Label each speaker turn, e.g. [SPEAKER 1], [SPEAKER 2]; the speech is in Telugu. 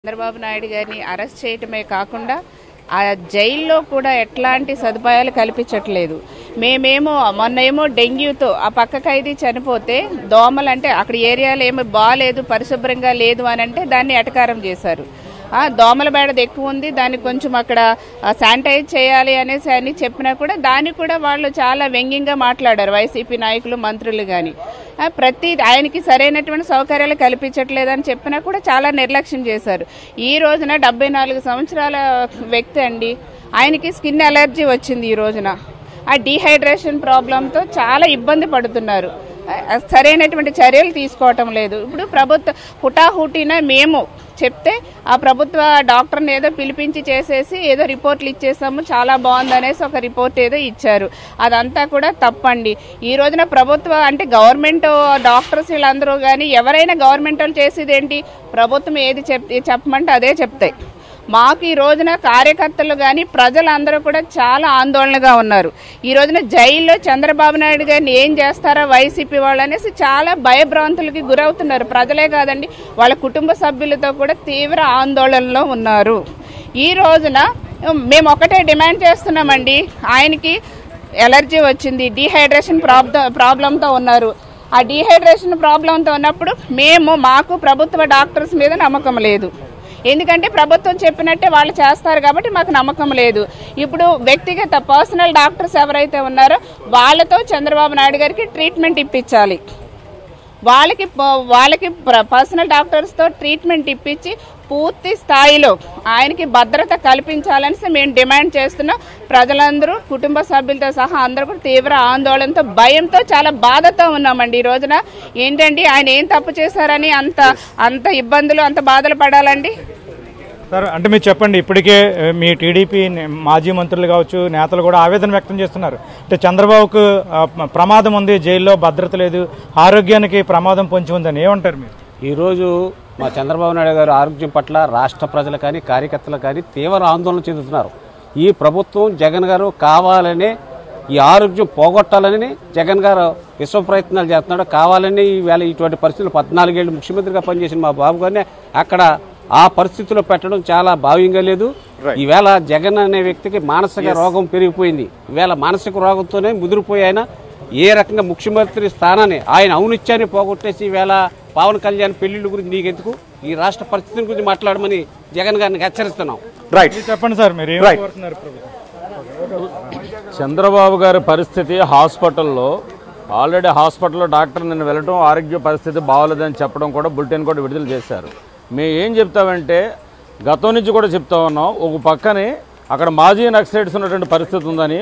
[SPEAKER 1] చంద్రబాబు నాయుడు గారిని అరెస్ట్ చేయటమే కాకుండా ఆ జైల్లో కూడా ఎట్లాంటి సదుపాయాలు కల్పించట్లేదు మేమేమో మొన్నేమో డెంగ్యూతో ఆ పక్క ఖైదీ చనిపోతే దోమలు అంటే అక్కడ ఏరియాలో ఏమో బాగాలేదు పరిశుభ్రంగా లేదు అని అంటే దాన్ని ఎటకారం చేశారు ఆ, దోమల బేడద ఎక్కువ ఉంది దాన్ని కొంచెం అక్కడ శానిటైజ్ చేయాలి అనేసి అని చెప్పినా కూడా దాన్ని కూడా వాళ్ళు చాలా వ్యంగ్యంగా మాట్లాడారు వైసీపీ నాయకులు మంత్రులు కానీ ప్రతి ఆయనకి సరైనటువంటి సౌకర్యాలు కల్పించట్లేదని చెప్పినా కూడా చాలా నిర్లక్ష్యం చేశారు ఈ రోజున డెబ్బై నాలుగు సంవత్సరాల వ్యక్తి అండి ఆయనకి స్కిన్ అలర్జీ వచ్చింది ఈ రోజున ఆ డీహైడ్రేషన్ ప్రాబ్లంతో చాలా ఇబ్బంది పడుతున్నారు ఆ, సరైనటువంటి చర్యలు తీసుకోవటం లేదు ఇప్పుడు ప్రభుత్వ హుటాహుటిన మేము చెప్తే ఆ ప్రభుత్వ డాక్టర్ని ఏదో పిలిపించి చేసేసి ఏదో రిపోర్ట్లు ఇచ్చేసాము చాలా బాగుంది అనేసి ఒక రిపోర్ట్ ఏదో ఇచ్చారు అదంతా కూడా తప్పండి ఈ రోజున ప్రభుత్వ అంటే గవర్నమెంట్ డాక్టర్స్ వీళ్ళందరూ కానీ ఎవరైనా గవర్నమెంట్ వాళ్ళు చేసేది ఏంటి ప్రభుత్వం ఏది చెప్ చెప్పమంటే అదే చెప్తాయి మాకు ఈ రోజున కార్యకర్తలు కానీ ప్రజలందరూ కూడా చాలా ఆందోళనగా ఉన్నారు ఈ రోజున జైల్లో చంద్రబాబు నాయుడు గారిని ఏం చేస్తారో వైసీపీ వాళ్ళు అనేసి చాలా భయభ్రాంతులకి గురవుతున్నారు ప్రజలే కాదండి వాళ్ళ కుటుంబ సభ్యులతో కూడా తీవ్ర ఆందోళనలో ఉన్నారు ఈ రోజున మేము ఒకటే డిమాండ్ చేస్తున్నామండి ఆయనకి ఎలర్జీ వచ్చింది డీహైడ్రేషన్ ప్రాబ్లం ప్రాబ్లంతో ఉన్నారు ఆ డీహైడ్రేషన్ ప్రాబ్లంతో ఉన్నప్పుడు మేము మాకు ప్రభుత్వ డాక్టర్స్ మీద నమ్మకం లేదు ఎందుకంటే ప్రభుత్వం చెప్పినట్టే వాళ్ళు చేస్తారు కాబట్టి మాకు నమ్మకం లేదు ఇప్పుడు వ్యక్తిగత పర్సనల్ డాక్టర్స్ ఎవరైతే ఉన్నారో వాళ్ళతో చంద్రబాబు నాయుడు గారికి ట్రీట్మెంట్ ఇప్పించాలి వాళ్ళకి ప- వాళ్ళకి ప్ర- పర్సనల్ డాక్టర్స్తో ట్రీట్మెంట్ ఇప్పించి పూర్తి స్థాయిలో ఆయనకి భద్రత కల్పించాలని మేము డిమాండ్ చేస్తున్నాం ప్రజలందరూ కుటుంబ సభ్యులతో సహా అందరూ కూడా తీవ్ర ఆందోళనతో భయంతో చాలా బాధతో ఉన్నామండి ఈ రోజున ఏంటండి ఆయన ఏం తప్పు చేశారని అంత అంత ఇబ్బందులు అంత బాధలు పడాలండి
[SPEAKER 2] సార్ అంటే మీరు చెప్పండి ఇప్పటికే ఏ, మీ టీడీపీ నే- మాజీ మంత్రులు కావచ్చు నేతలు కూడా ఆవేదన వ్యక్తం చేస్తున్నారు అంటే చంద్రబాబుకు ఆ, మ- ప్రమాదం ఉంది జైల్లో భద్రత లేదు ఆరోగ్యానికి ప్రమాదం పొంచి ఉందని ఏమంటారు మీరు
[SPEAKER 3] ఈరోజు మా చంద్రబాబు నాయుడు గారు ఆరోగ్యం పట్ల రాష్ట్ర ప్రజలు కానీ కార్యకర్తలు కానీ తీవ్ర ఆందోళన చెందుతున్నారు ఈ ప్రభుత్వం జగన్ గారు కావాలనే ఈ ఆరోగ్యం పోగొట్టాలని జగన్ గారు విశ్వ ప్రయత్నాలు చేస్తున్నాడు కావాలని ఈవేళ ఇటువంటి పరిస్థితులు పద్నాలుగేళ్ళు ముఖ్యమంత్రిగా పనిచేసిన మా బాబు గారిని అక్కడ ఆ పరిస్థితిలో పెట్టడం చాలా భావ్యంగా లేదు ఈవేళ జగన్ అనే వ్యక్తికి మానసిక రోగం పెరిగిపోయింది ఈవేళ మానసిక రోగంతోనే ముదిరిపోయి ఆయన ఏ రకంగా ముఖ్యమంత్రి స్థానాన్ని ఆయన ఔనిత్యాన్ని పోగొట్టేసి ఈవేళ పవన్ కళ్యాణ్ పెళ్లిళ్ళ గురించి నీకెందుకు ఈ రాష్ట్ర పరిస్థితిని గురించి మాట్లాడమని జగన్ గారిని హెచ్చరిస్తున్నాం
[SPEAKER 4] రైట్
[SPEAKER 2] మీరు చెప్పండి సార్ మీరు ఏం కోరుతున్నారు ప్రభుత్వం
[SPEAKER 5] చంద్రబాబు గారి పరిస్థితి హాస్పిటల్లో ఆల్రెడీ హాస్పిటల్లో డాక్టర్ నిన్న వెళ్ళడం ఆరోగ్య పరిస్థితి బాగోలేదని చెప్పడం కూడా బులెటిన్ కూడా విడుదల చేశారు మేము ఏం చెప్తామంటే గతం నుంచి కూడా చెప్తా ఉన్నాం ఒక పక్కనే అక్కడ మాజీ నక్సలైట్స్ ఉన్నటువంటి పరిస్థితి ఉందని